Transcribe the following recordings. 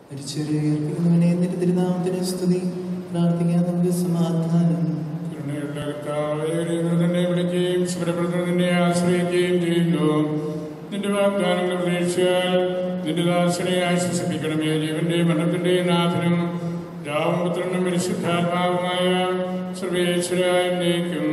മരിച്ചവരെ നിന്റെ തിരുനാമത്തിന് സ്തുതി പ്രാർത്ഥിക്കാൻ നമുക്ക് സമാധാനം കരുണയുള്ള കർത്താവേ, ദൈവം തന്നെ വിളിക്കുകയും ശുഭ്രപ്പെടുത്തുന്ന നിന്നെ ആശ്രയിക്കുകയും ചെയ്യുന്നു നിന്റെ വാഗ്ദാനങ്ങൾ പ്രതീക്ഷിച്ചാൽ നിന്റെ ദാസനെ ആശ്വസിപ്പിക്കണമേ ജീവന്റെ മരണത്തിന്റെ നാഥനും രാമപുത്രനും പരിശുദ്ധാത്മാവുമായ സർവേശ്വരായ നീക്കും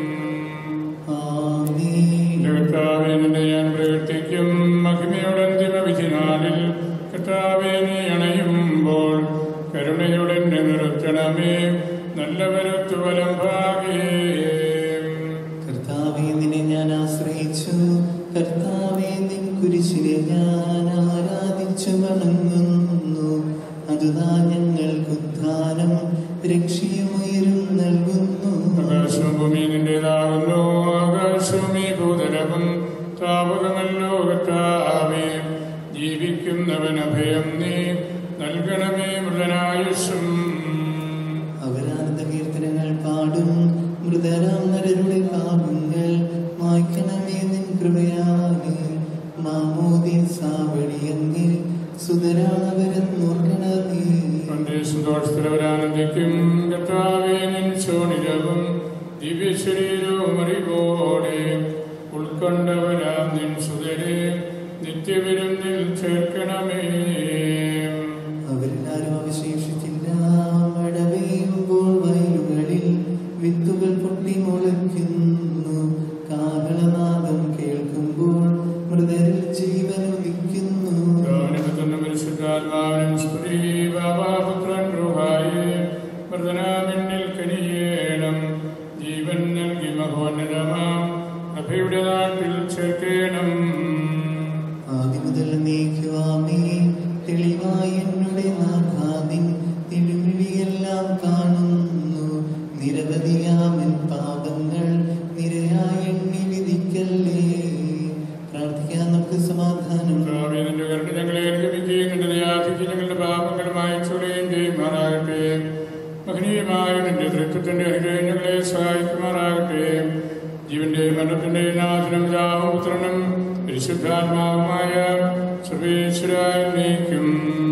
ആമേൻ കർത്താവേ നിന്നെ ഞാൻ പ്രവർത്തിക്കും മഹിമയുടെ അന്തിമ വിധിനാളിൽ കർത്താവേ നീ അണയുമ്പോൾ കരുണയുടെ എന്നെ നിർത്തണമേ നല്ലവരത്തു വലം ഭാഗേ കർത്താവെ നിന്നെ ഞാൻ ആശ്രയിച്ചു കർത്താവെ നിൻ കുരിശിനെ ഞാൻ ആരാധിച്ചു വണങ്ങുന്നു അതുതാ ഞങ്ങൾക്ക് ഉദ്ധാനം രക്ഷയുമയരും നൽകുന്നു ആകാശവും ഭൂമി നിന്റേതാകുന്നു ആകാശവും ഈ ഭൂതലവും താപകമല്ലോ കർത്താവേ ജീവിക്കുന്നവൻ അഭയം നീ നൽകണമേ മൃതനായുഷം അവരാനന്ദ കീർത്തനങ്ങൾ പാടും മൃതരാം നരരുടെ പാപങ്ങൾ മായ്ക്കണമേ നിൻ കൃപയാലെ മാമോദി സാവടിയങ്ങിൽ സുതരാണവരെന്നോർക്കണമേ പണ്ടേ സന്തോഷത്തിലവരാനന്ദിക്കും കർത്താവേ നിൻ ശോണിരവും ദിവ്യശരീരവും അറിവോടെ ഉൾക്കൊണ്ടവരാം നിൻ സുതരെ നിത്യവിരുന്നിൽ ചേർക്കണമേ അവരെല്ലാരും അവശേഷിച്ചില്ല മഴ പെയ്യുമ്പോൾ വയലുകളിൽ വിത്തുകൾ പൊട്ടി മുളയ്ക്കുന്നു കാഹളനാദം കേൾക്കുമ്പോൾ മൃതരിൽ ജീവൻ ഉദിക്കുന്നു ഗാനപുത്രനും പരിശുദ്ധാത്മാവിനും സ്തുതി ബാബാപുത്രൻ റുഹായേ മൃതനാമിന്നിൽ കനിയേണം ജീവൻ നൽകി മഹോന്നതമാം അഭയുടെ നാട്ടിൽ ചേർക്കേണം ആദ്യം മുതൽ നീക്കുവാമേ തെളിവായി എന്നുടെ നാഥാവിൻ തിരുമിഴിയെല്ലാം കാണുന്നു നിരവധിയാമൻ പാപങ്ങൾ നിരയായി എണ്ണി വിധിക്കല്ലേ പ്രാർത്ഥിക്കാൻ നമുക്ക് സമാധാനം കർത്താവേ, നിന്റെ കരുണ ഞങ്ങളെ അനുഗമിക്കുകയും നിന്റെ ദയാധിക്ക് ഞങ്ങളുടെ പാപങ്ങൾ മായച്ചുകളയും ചെയ്യുമാറാകട്ടെ മഹനീയമായ നിന്റെ തൃത്വത്തിന്റെ അനുഗ്രഹം ഞങ്ങളെ സഹായിക്കുമാറാകട്ടെ ജീവന്റെ മരണത്തിന്റെ നാഥനും രാമപുത്രനും പരിശുദ്ധാത്മാവുമായ സർവേശ്വരായ നീക്കും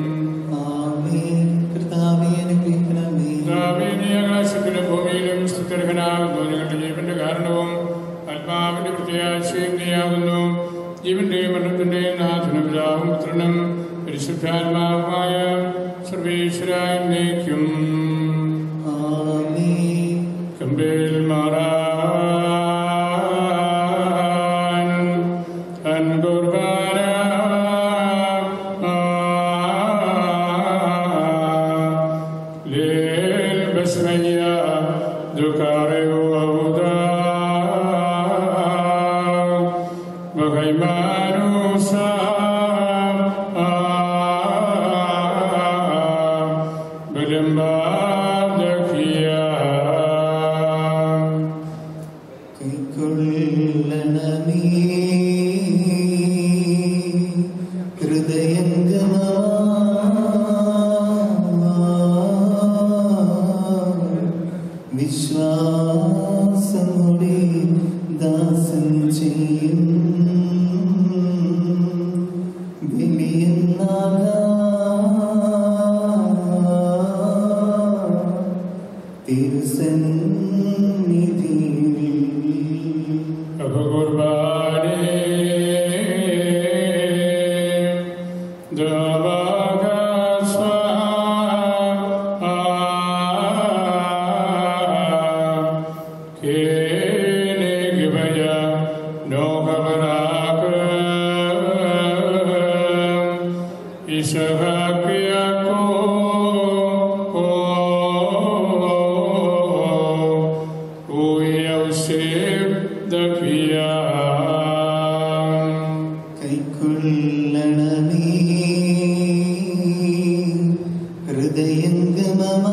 ആമേൻ കർത്താവേ അനുഗ്രഹിക്കണമേ നീ ആകാശത്തിലും ഭൂമിയിലും സ്തുത്യർഹനാകുന്നു നിങ്ങളുടെ ജീവന്റെ കാരണവും ആത്മാവിന്റെ പ്രത്യാശയും നീയാകുന്നു ജീവന്റെ മരണത്തിന്റെ നാഥനും പിതാവും പുത്രനും പരിശുദ്ധാത്മാവുമായ സർവേശ്വരായ നീക്കും ആമേൻ കമ്പേൽ മാറാൻ അൻകുർബാന ليل بسمية ذكاري وأبدا وغيمان سام بلمباب ذكيا കൈക്കൊള്ളണമേ ഹൃദയംഗമാ വിശ്വാസമുടെ ദാസൻ ചെയ്യും തിരുസന്നിധിയിൽ अब कुर्बानी दबागा स्वाहा केने की भया नो घबराक इसहाक को कोई अवसेप दखिया കൈക്കൊള്ളണമേ ഹൃദയംഗമമാ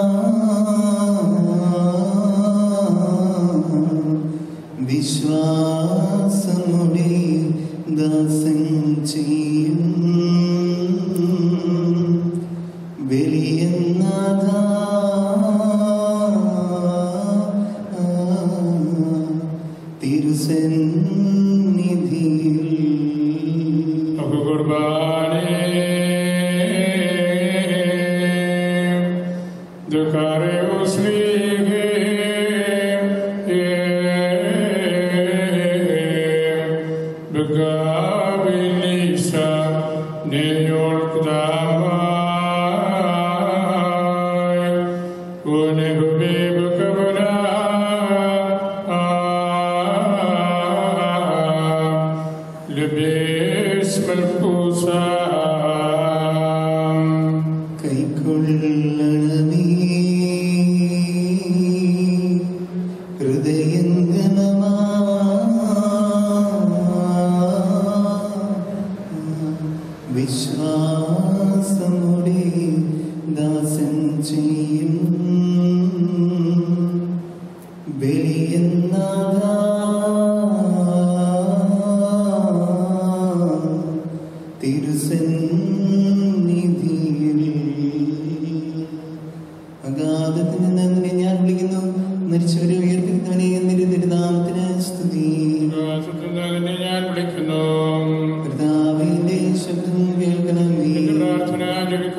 വിശ്വാസമുടെ ദാസൻ ചെയ്യും വലിയനാഥ തിരുസന്നിധിയിൽ अब कुर्बानी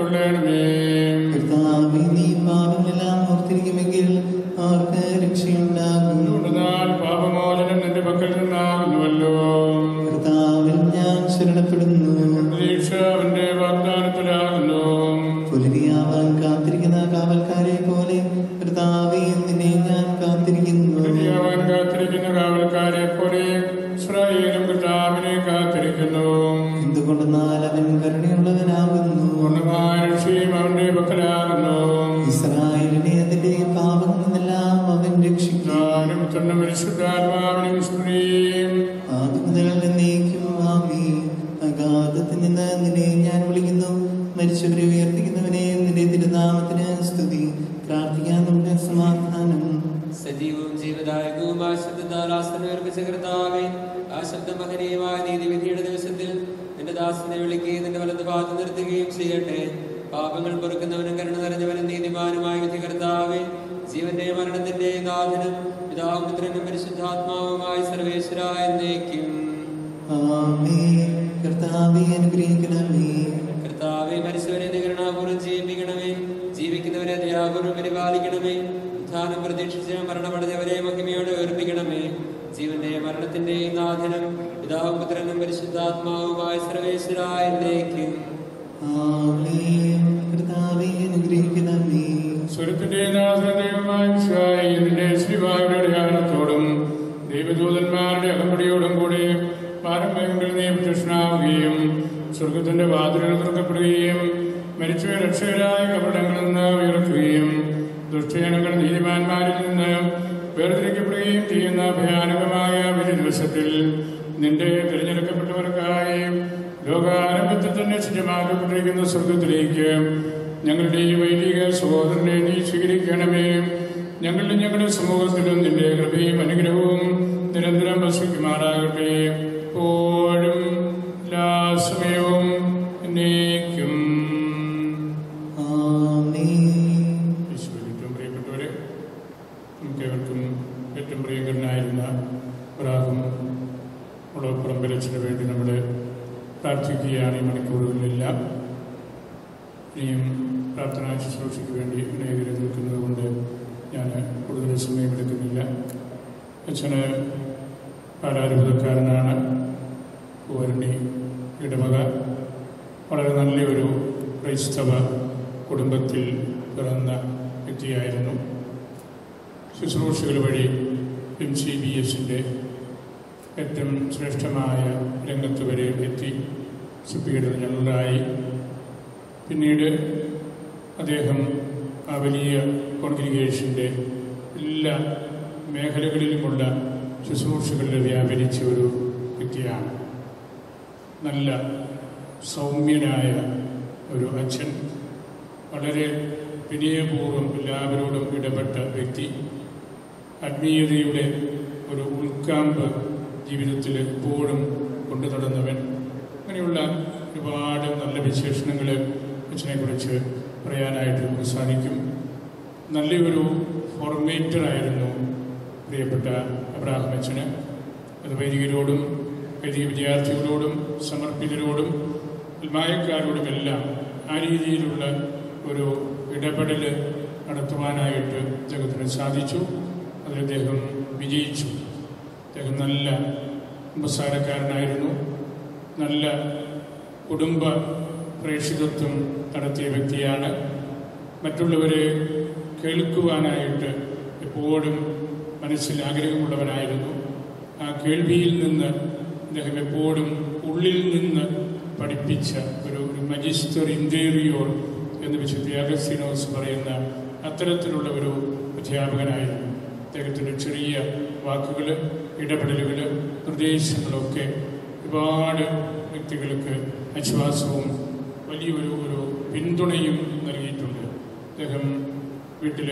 കൈക്കൊള്ളണമേ കർത്താവേ, നീ പാപമെല്ലാം ഓർത്തിരിക്കുമെങ്കിൽ ആർക്ക് രക്ഷയുണ്ടാകും എന്നാൽ പാപമോചനം നിന്റെ പക്കൽ നിന്നാകുന്നുവല്ലോ കർത്താവിൽ ഞാൻ ശരണപ്പെടുന്നു പ്രതീക്ഷ അവന്റെ വാഗ്ദാനത്തിലാകുന്നു പുലരിയാവാൻ കാത്തിരിക്കുന്ന കാവൽക്കാരെ പോലെ കർത്താവേ നിന്നെ ഞാൻ കാത്തിരിക്കുന്നു അവൻ കാത്തിരിക്കുന്ന കാവൽക്കാരെ പോലെ ഇസ്രായേലും കർത്താവിനെ കാത്തിരിക്കുന്നു എന്തുകൊണ്ടെന്നാൽ അവൻ കരുണയുള്ളവനാകുന്നു പൂർണ്ണമായ രക്ഷയും അവന്റെ പക്കലാകുന്നു ഇസ്രായേലിനെ അതിന്റെ പാപങ്ങളിൽ നിന്നെല്ലാം അവൻ രക്ഷിക്കും ഞാനും തന്നെ പരിശുദ്ധാത്മാവിനും സ്ത്രീയും ആദ്യം മുതൽ എന്നേക്കും ആമേ അഗാധത്തിൽ നിന്ന് നിന്നെ ഞാൻ വിളിക്കുന്നു മരിച്ചവരെ ഉയർത്തിക്കുന്നവനെ നിന്റെ തിരുനാമത്തിന് സ്തുതി പ്രാർത്ഥിക്കാൻ നമുക്ക് സമാധാനം സജീവവും ജീവദായകവുമായ ശബ്ദത്താൽ ആസനം ഉയർപ്പിച്ച കർത്താവേ ആ ശബ്ദം മഹനീയമായ നീതിവിധിയുടെ ദിവസത്തിൽ നിന്റെ ദാസനെ വിളിക്കുകയും നിന്റെ വലത് ഭാഗത്ത് നിർത്തുകയും ചെയ്യട്ടെ പാപങ്ങൾ പൊറുക്കുന്നവനും കരുണ നിറഞ്ഞവനും നീതിമാനുമായ വിധി കർത്താവേ ജീവന്റെ മരണത്തിന്റെ നാഥനും പിതാവും പുത്രനും പരിശുദ്ധാത്മാവുമായ സർവേശ്വര എന്നേക്കും ആമേ കർത്താവെ അനുഗ്രഹിക്കണമേ കർത്താവെ മരിച്ചവരെ നീ കരുണാപൂർവ്വം ജീവിപ്പിക്കണമേ ജീവിക്കുന്നവരെ ദയാപൂർവ്വം പരിപാലിക്കണമേ ഉത്ഥാനം പ്രതീക്ഷിച്ച് മരണമടഞ്ഞവരെ മഹിമയോടെ ഉയർപ്പിക്കണമേ ജീവന്റെ മരണത്തിന്റെ നാഥനും പിതാവും പുത്രനും പരിശുദ്ധാത്മാവുമായ സർവേശ്വര എന്നേക്കും ആമേ കർത്താവെ അനുഗ്രഹിക്കണമേ സ്വരത്തിന്റെ ദൈവമായ വിശ്വായി നിന്റെ ശ്രീവായുടെ അടയാളത്തോടും ദൈവദൂതന്മാരുടെ അകമ്പടിയോടും കൂടി പാരമ്പര്യങ്ങളിൽ നീ പ്രത്യക്ഷനാവുകയും സ്വർഗത്തിന്റെ വാതിലുകൾ തുറക്കപ്പെടുകയും മരിച്ച രക്ഷകരായ കപടങ്ങളിൽ നിന്ന് ഉയർത്തുകയും ദുഷ്ടജനങ്ങൾ നീതിമാന്മാരിൽ നിന്ന് വേർതിരിക്കപ്പെടുകയും ചെയ്യുന്ന ഭയാനകമായ വിധി ദിവസത്തിൽ നിന്റെ തിരഞ്ഞെടുക്കപ്പെട്ടവർക്കായി ലോകാരംഭത്തിൽ തന്നെ ശുചിമാക്കപ്പെട്ടിരിക്കുന്ന സ്വർഗത്തിലേക്ക് ഞങ്ങളുടെ ഈ വൈദിക സഹോദരനെ നീ സ്വീകരിക്കണമേ ഞങ്ങളുടെ ഞങ്ങളുടെ സമൂഹത്തിലും നിന്റെ കൃപയും അനുഗ്രഹവും നിരന്തരം വസിക്കുമാറാകട്ടെ എപ്പോഴും എല്ലാ സമയവും എന്നേക്കും ആമേ ഈശോയിൽ ഏറ്റവും പ്രിയപ്പെട്ടവരെ നമുക്ക് ഏവർക്കും ഏറ്റവും പ്രിയങ്കരനായിരുന്ന പ്രാഹം മുളപ്പുറമ്പലച്ചിന് വേണ്ടി നമ്മൾ പ്രാർത്ഥിക്കുകയാണ് ഈ മണിക്കൂറുകളിലെല്ലാം ഇനിയും പ്രാർത്ഥനാ ശുശ്രൂഷയ്ക്ക് വേണ്ടി അനേകരെ നിൽക്കുന്നത് കൊണ്ട് ഞാൻ കൂടുതൽ സമയമെടുക്കുന്നില്ല അച്ഛന് പാലാരൂപതക്കാരനാണ് പൂവരണി ഇടവക വളരെ നല്ലൊരു ക്രൈസ്തവ കുടുംബത്തിൽ പിറന്ന വ്യക്തിയായിരുന്നു ശുശ്രൂഷകൾ വഴി എം സി ബി എസിൻ്റെ ഏറ്റവും ശ്രേഷ്ഠമായ രംഗത്ത് വരെ എത്തി സുപ്പീഡർ ജനറലായി പിന്നീട് അദ്ദേഹം ആ വലിയ കോൺഗ്രിഗേഷൻ്റെ എല്ലാ മേഖലകളിലുമുള്ള ശുശ്രൂഷകളിൽ വ്യാപരിച്ച ഒരു വ്യക്തിയാണ് നല്ല സൗമ്യനായ ഒരു അച്ഛൻ വളരെ വിനയപൂർവ്വം എല്ലാവരോടും ഇടപെട്ട വ്യക്തി ആത്മീയതയുടെ ഒരു ഉൾക്കാമ്പ് ജീവിതത്തിൽ എപ്പോഴും കൊണ്ടു നടന്നവൻ അങ്ങനെയുള്ള ഒരുപാട് നല്ല വിശേഷണങ്ങൾ അച്ഛനെക്കുറിച്ച് പറയാനായിട്ട് നമുക്ക് സാധിക്കും നല്ലൊരു ഫോർമേറ്ററായിരുന്നു പ്രിയപ്പെട്ട അബ്രാഹം അച്ഛന് അത് വൈദികരോടും വൈദിക വിദ്യാർത്ഥികളോടും സമർപ്പിതരോടും ഉൽമായക്കാരോടുമെല്ലാം ആ രീതിയിലുള്ള ഒരു ഇടപെടൽ നടത്തുവാനായിട്ട് അദ്ദേഹത്തിന് സാധിച്ചു അതിൽ അദ്ദേഹം വിജയിച്ചു അദ്ദേഹം നല്ല കുമ്പസാരക്കാരനായിരുന്നു നല്ല കുടുംബ പ്രേക്ഷിതത്വം നടത്തിയ വ്യക്തിയാണ് മറ്റുള്ളവരെ കേൾക്കുവാനായിട്ട് എപ്പോഴും മനസ്സിൽ ആഗ്രഹമുള്ളവനായിരുന്നു ആ കേൾവിയിൽ നിന്ന് അദ്ദേഹം എപ്പോഴും ഉള്ളിൽ നിന്ന് പഠിപ്പിച്ച ഒരു ഒരു മജിസ്റ്റർ ഇന്റീരിയോർ എന്ന് വിശുദ്ധ അഗസ്തീനോസ് പറയുന്ന അത്തരത്തിലുള്ള ഒരു അധ്യാപകനായിരുന്നു അദ്ദേഹത്തിൻ്റെ ചെറിയ വാക്കുകൾ ഇടപെടലുകൾ നിർദ്ദേശങ്ങളൊക്കെ ഒരുപാട് വ്യക്തികൾക്ക് ആശ്വാസവും വലിയൊരു ഒരു പിന്തുണയും നൽകിയിട്ടുണ്ട് അദ്ദേഹം വീട്ടിൽ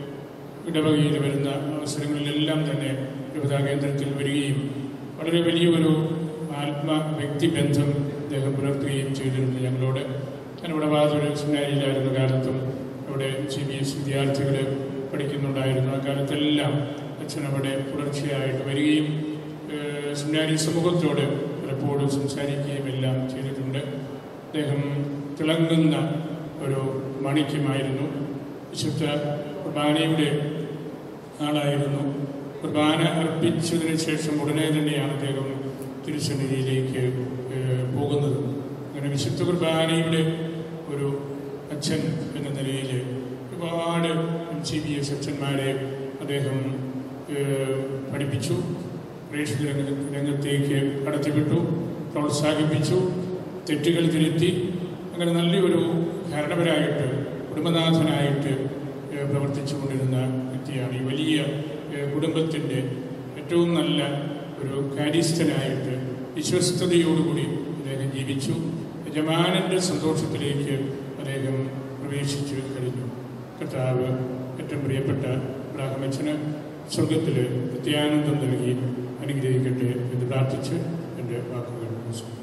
ഇടവകയിൽ വരുന്ന അവസരങ്ങളിലെല്ലാം തന്നെ രൂപതാ കേന്ദ്രത്തിൽ വരികയും വളരെ വലിയൊരു ആത്മ വ്യക്തിബന്ധം അദ്ദേഹം പുലർത്തുകയും ചെയ്തിരുന്നു ഞങ്ങളോട് ഞാനിവിടെ വാതൊരു സെമിനാരിയിലായിരുന്ന കാലത്തും അവിടെ സി ബി എസ് വിദ്യാർത്ഥികൾ പഠിക്കുന്നുണ്ടായിരുന്നു ആ കാലത്തെല്ലാം അച്ഛൻ അവിടെ തുടർച്ചയായിട്ട് വരികയും ഏഹ്, സെമിനാരി സമൂഹത്തോട് പലപ്പോഴും സംസാരിക്കുകയും എല്ലാം ചെയ്തിട്ടുണ്ട് അദ്ദേഹം തിളങ്ങുന്ന ഒരു മാണിക്യമായിരുന്നു വിശുദ്ധ കുർബാനയുടെ ആളായിരുന്നു കുർബാന അർപ്പിച്ചതിന് ശേഷം ഉടനെ തന്നെയാണ് അദ്ദേഹം തിരുസന്നിധിയിലേക്ക് ഏഹ്, പോകുന്നത് അങ്ങനെ വിശുദ്ധ കുർബാനയുടെ ഒരു അച്ഛൻ എന്ന നിലയിൽ ഒരുപാട് എം സി ബി എസ് അച്ഛന്മാരെ അദ്ദേഹം ഏഹ്, പഠിപ്പിച്ചു പ്രേക്ഷിത രംഗ രംഗത്തേക്ക് കടത്തിവിട്ടു പ്രോത്സാഹിപ്പിച്ചു തെറ്റുകൾ തിരുത്തി അങ്ങനെ നല്ലൊരു ഭരണപരായിട്ട് കുടുംബനാഥനായിട്ട് ഏഹ്, പ്രവർത്തിച്ചു കൊണ്ടിരുന്ന വ്യക്തിയാണ് ഈ വലിയ ഏഹ്, കുടുംബത്തിൻ്റെ ഏറ്റവും നല്ല ഒരു കാര്യസ്ഥനായിട്ട് വിശ്വസ്തയോടുകൂടി അദ്ദേഹം ജീവിച്ചു യജമാനൻ്റെ സന്തോഷത്തിലേക്ക് അദ്ദേഹം പ്രവേശിച്ചു കഴിഞ്ഞു കർത്താവ് ഏറ്റവും പ്രിയപ്പെട്ട ബ്രാഹ്മച്ചന് സ്വർഗത്തിൽ നിത്യാനന്ദം നൽകി അനുഗ്രഹിക്കട്ടെ എന്ന് പ്രാർത്ഥിച്ച് എൻ്റെ വാക്കുകൾ അവസാനിപ്പിക്കുന്നു.